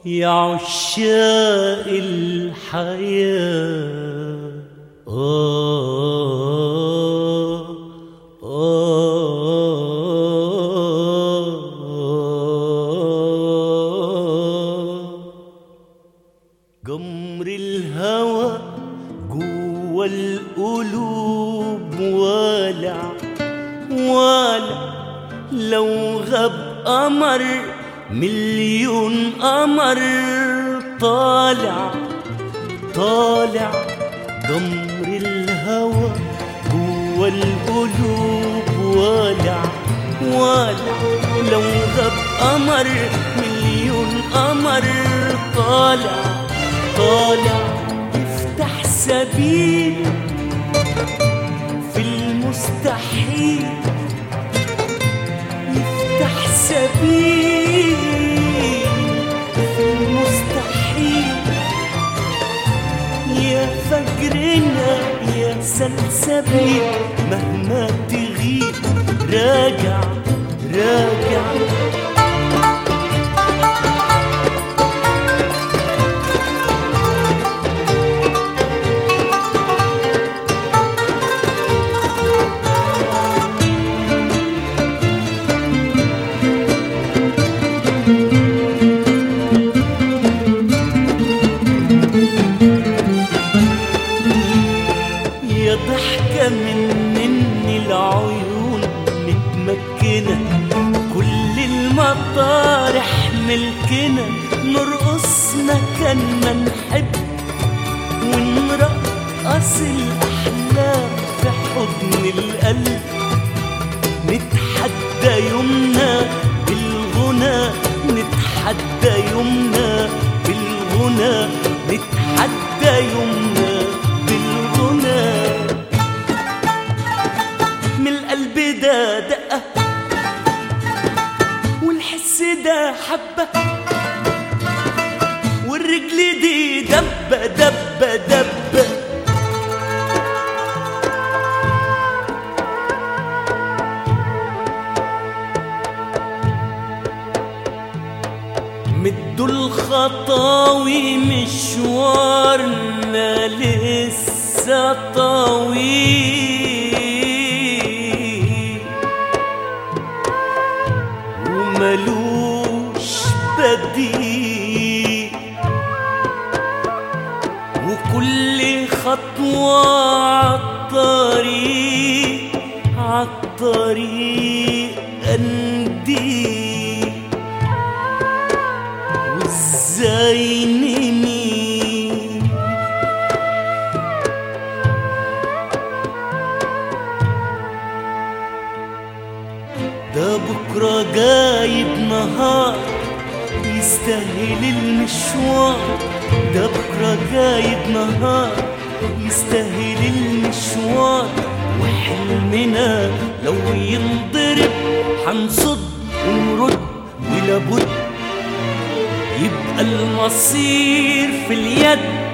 يا عشاق الحياة آه آه جمر الهوى جوا القلوب والع والع لو غاب قمر مليون قمر طالع طالع جمر الهوى جوا القلوب والع والع لو غاب قمر مليون قمر طالع طالع يفتح سبيل في المستحيل يفتح سبيل في المستحيل يا فجرنا يا سلسبيل مهما تغيب راجع راجع يا ضحكة من مني العيون متمكنة كل المطارح ملكنا نرقص مكان ما نحب ونرقص الأحلام في حضن القلب نتحدى يومنا بالغنى نتحدى يومنا بالغنى نتحدى يومنا بالغنى من القلب ده دقة والحس ده حبة والرجل دي دبة دبة دبة مدوا الخطاوي مشوارنا لسه طويل وملوش بديل وكل خطوة عالطريق عالطريق أنديل وازاي نميل ده بكرة جايب نهار يستاهل المشوار ده بكرة جايب نهار يستاهل المشوار وحلمنا لو ينضرب حنصد ونرد ولابد يبقى المصير في اليد